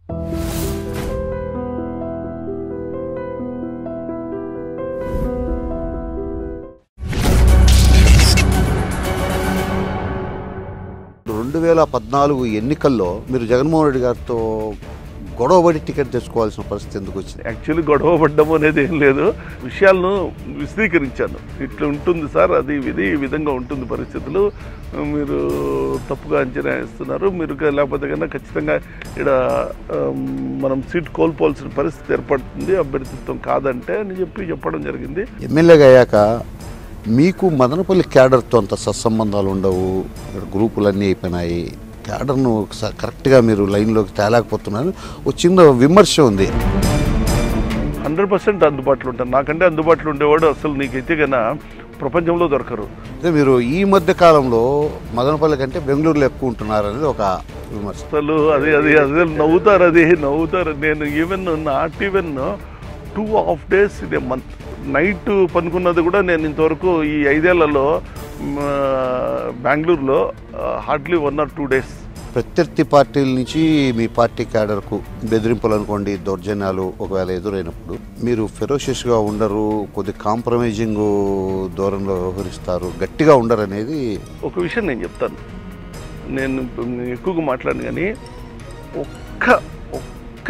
రెండు వేల పద్నాలుగు ఎన్నికల్లో మీరు జగన్మోహన్ రెడ్డి గారితో గొడవబడి టికెట్ తెచ్చుకోవాల్సిన పరిస్థితి ఎందుకు వచ్చింది యాక్చువల్లీ గొడవ పడ్డం అనేది ఏం లేదు విషయాలను విశదీకరించాను ఇట్లా ఉంటుంది సార్ అది ఇది ఈ విధంగా ఉంటుంది పరిస్థితులు మీరు తప్పుగా అంచనా వేస్తున్నారు మీరు క- లేకపోతే కన్నా ఖచ్చితంగా ఇక్కడ మనం సీట్ కోల్పోవాల్సిన పరిస్థితి ఏర్పడుతుంది అభ్యర్థిత్వం కాదంటే అని చెప్పి చెప్పడం జరిగింది ఎమ్మెల్యేగా అయ్యాక మీకు మదనపల్లి క్యాడర్తో అంత సత్సంబంధాలు ఉండవు ఇక్కడ గ్రూపులన్నీ అయిపోయినాయి క్యాడర్ను ఒకసారి కరెక్ట్గా మీరు లైన్లోకి తేలేకపోతున్నారు ఒక చిన్న విమర్శ ఉంది హండ్రెడ్ పర్సెంట్ అందుబాటులో ఉంటాను నాకంటే అందుబాటులో ఉండేవాడు అసలు నీకైతే కన్నా ప్రపంచంలో దొరకరు అదే మీరు ఈ మధ్య కాలంలో మదనపల్లి కంటే బెంగళూరులో ఎక్కువ ఉంటున్నారు అనేది ఒక విమర్శ అసలు అది అది అదే నవ్వుతారు అది నవ్వుతారు నేను even not even two half days ఇదే మంత్ నైట్ పనుకున్నది కూడా నేను ఇంతవరకు ఈ ఐదేళ్లలో మ్, బెంగళూరులో hardly one or two days ప్రత్యర్థి పార్టీల నుంచి మీ పార్టీ క్యాడర్కు బెదిరింపులు అనుకోండి దౌర్జన్యాలు ఒకవేళ ఎదురైనప్పుడు మీరు ఫెరోషియస్గా ఉండరు కొద్ది కాంప్రమైజింగ్ ధోరణిలో వ్యవహరిస్తారు గట్టిగా ఉండరు అనేది ఒక విషయం నేను చెప్తాను నేను ఇప్పుడు ఎక్కువగా మాట్లాడను కానీ ఒక్క ఒక్క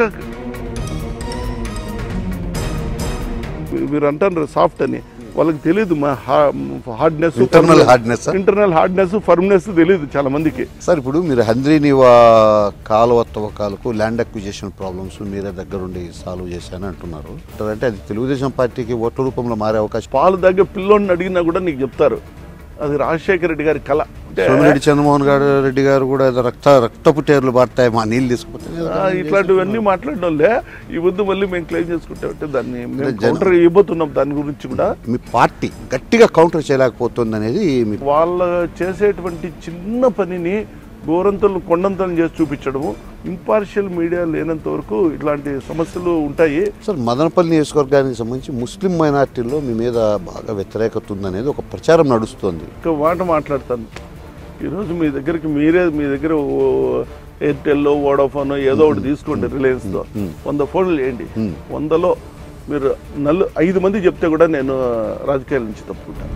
మీరు అంటారు సాఫ్ట్ అని వాళ్ళకి తెలియదు మా hardness internal hardness internal hardness firmness తెలియదు చాలా మందికి సార్ ఇప్పుడు మీరు హంద్రీనివా కాలువ తవ్వకాలకు ల్యాండ్ అక్విజిషన్ ప్రాబ్లమ్స్ మీరే దగ్గరుండి సాల్వ్ చేశాను అంటున్నారు అంటే అది తెలుగుదేశం పార్టీకి ఓట్ల రూపంలో మారే అవకాశం పాలు దగ్గర పిల్లోడిని అడిగినా కూడా నీకు చెప్తారు అది రాజశేఖర రెడ్డి గారి కళ అంటే సోమిరెడ్డి చంద్రమోహన్ గారు రెడ్డి గారు కూడా ఏదో రక్త రక్తపు టేర్లు పడతాయి మా నీళ్ళు తీసుకుపోతే ఆ, ఇట్లాంటివన్నీ మాట్లాడడం వాళ్ళే ఈ వద్దు మళ్ళీ మేము క్లెయిమ్ చేసుకుంటామంటే దాన్ని మేము జనం- కౌంటర్ ఇవ్వబోతున్నాం దాని గురించి కూడా మీ పార్టీ గట్టిగా కౌంటర్ చేయలేకపోతుంది అనేది మీ వాళ్ళ చేసేటువంటి చిన్న పనిని గోరంతలు కొండంతలు చేసి చూపించడము ఇంపార్షియల్ మీడియా లేనంత వరకు ఇట్లాంటి సమస్యలు ఉంటాయి సార్ మదనపల్లి నియోజకవర్గానికి సంబంధించి ముస్లిం మైనార్టీల్లో మీ మీద బాగా వ్యతిరేకత ఉందనేది ఒక ప్రచారం నడుస్తోంది ఒక మాట మాట్లాడతాను ఈరోజు మీ దగ్గరికి మీరే మీ దగ్గర ఓ- ఎయిర్టెల్లో వోడాఫోన్ ఏదో ఒకటి తీసుకోండి రిలయన్స్తో వంద ఫోన్లు వేయండి మ్. వందలో మీరు నలు ఐదు మంది చెప్తే కూడా నేను రాజకీయాల నుంచి తప్పుకుంటాను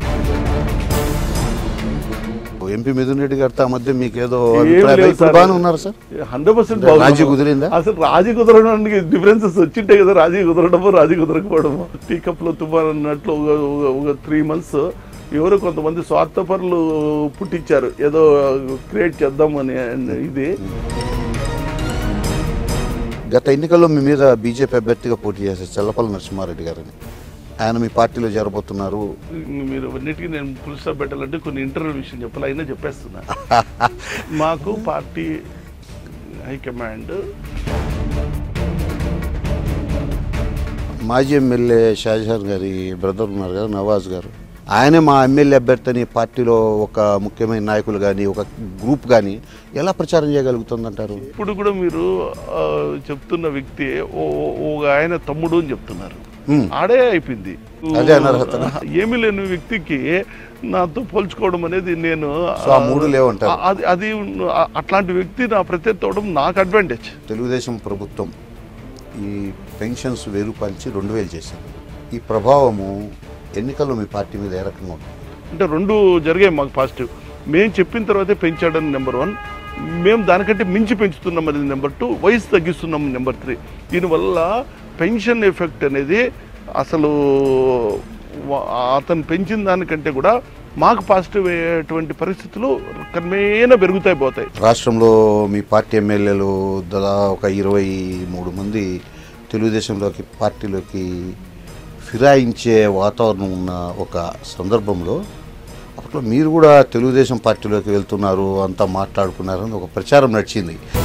ఎంపీ మిథున్ రెడ్డి గారితో ఆ మధ్య మీకు ఏదో ఏం అభిప్రాయాలు లేదు ఇప్పుడు సార్. బాగానే ఉన్నారు సార్ హండ్రెడ్ పర్సెంట్ రాజీ కుదిరిందా? అసలు రాజీ కుదరడానికి డిఫరెన్సెస్ వచ్చింటాయి కదా రాజీ కుదరడము రాజీ కుదరకపోవడము టీ కప్ లో తుఫాన్ అన్నట్లు ఒక- ఒక- ఒక త్రీ మంత్స్ ఎవరో కొంతమంది స్వార్థపరులు పుట్టించారు ఏదో క్రియేట్ చేద్దామని ఇది గత ఎన్నికల్లో మీ మీద బీజేపీ అభ్యర్థిగా పోటీ చేశారు చల్లపల్లి నరసింహారెడ్డి గారని ఆయన మీ పార్టీలో చేరబోతున్నారు మీరు అన్నిటికీ నేను ఫుల్ స్టాప్ పెట్టాలంటే కొన్ని ఇంటర్వ్యూ విషయం చెప్పాలి అయినా చెప్పేస్తున్నా మాకు పార్టీ హైకమాండ్ మాజీ ఎమ్మెల్యే షాజహాన్ గారి బ్రదర్ ఉన్నారు కదా నవాజ్ గారు ఆయనే మా ఎమ్మెల్యే అభ్యర్థి అని పార్టీలో ఒక ముఖ్యమైన నాయకులు కానీ ఒక గ్రూప్ కానీ ఎలా ప్రచారం చేయగలుగుతుందంటారు ఇప్పుడు కూడా మీరు ఆ, చెప్తున్న వ్యక్తి ఓ ఓ- ఒక ఆయన తమ్ముడు అని చెప్తున్నారు హ్మ్. ఆడే అయిపోయింది అదే అనర్హతనా? ఏమీ లేని వ్యక్తికి నాతో పోల్చుకోవడం అనేది నేను సో ఆ మూడు లేవంటారు. ఆ- అది అది ఆ- అట్లాంటి వ్యక్తి నా ప్రత్యర్థి అవడం నాకు అడ్వాంటేజ్ తెలుగుదేశం ప్రభుత్వం ఈ పెన్షన్స్ వెయ్యి రూపాయలు ఇచ్చి రెండు వేలు చేశారు ఈ ప్రభావము ఎన్నికల్లో మీ పార్టీ మీద ఏ రకంగా ఉంటుంది అంటే రెండు జరిగాయి మాకు పాజిటివ్ మేము చెప్పిన తర్వాతే పెంచాడని నెంబర్ వన్ మేము దానికంటే మించి పెంచుతున్నాం అనేది నెంబర్ టూ వయసు తగ్గిస్తున్నాం నెంబర్ త్రీ దీనివల్ల పెన్షన్ ఎఫెక్ట్ అనేది అసలు వా- అతను పెంచిన దానికంటే కూడా మాకు పాజిటివ్ అయ్యేటువంటి పరిస్థితులు క్రమేణా పెరుగుతాయి పోతాయి రాష్ట్రంలో మీ పార్టీ ఎమ్మెల్యేలు దాదాపు ఒక ఇరవై మూడు మంది తెలుగుదేశంలోకి పార్టీలోకి ఫిరాయించే వాతావరణం ఉన్న ఒక సందర్భంలో అప్పట్లో మీరు కూడా తెలుగుదేశం పార్టీలోకి వెళ్తున్నారు అంతా మాట్లాడుకున్నారు అని ఒక ప్రచారం నడిచింది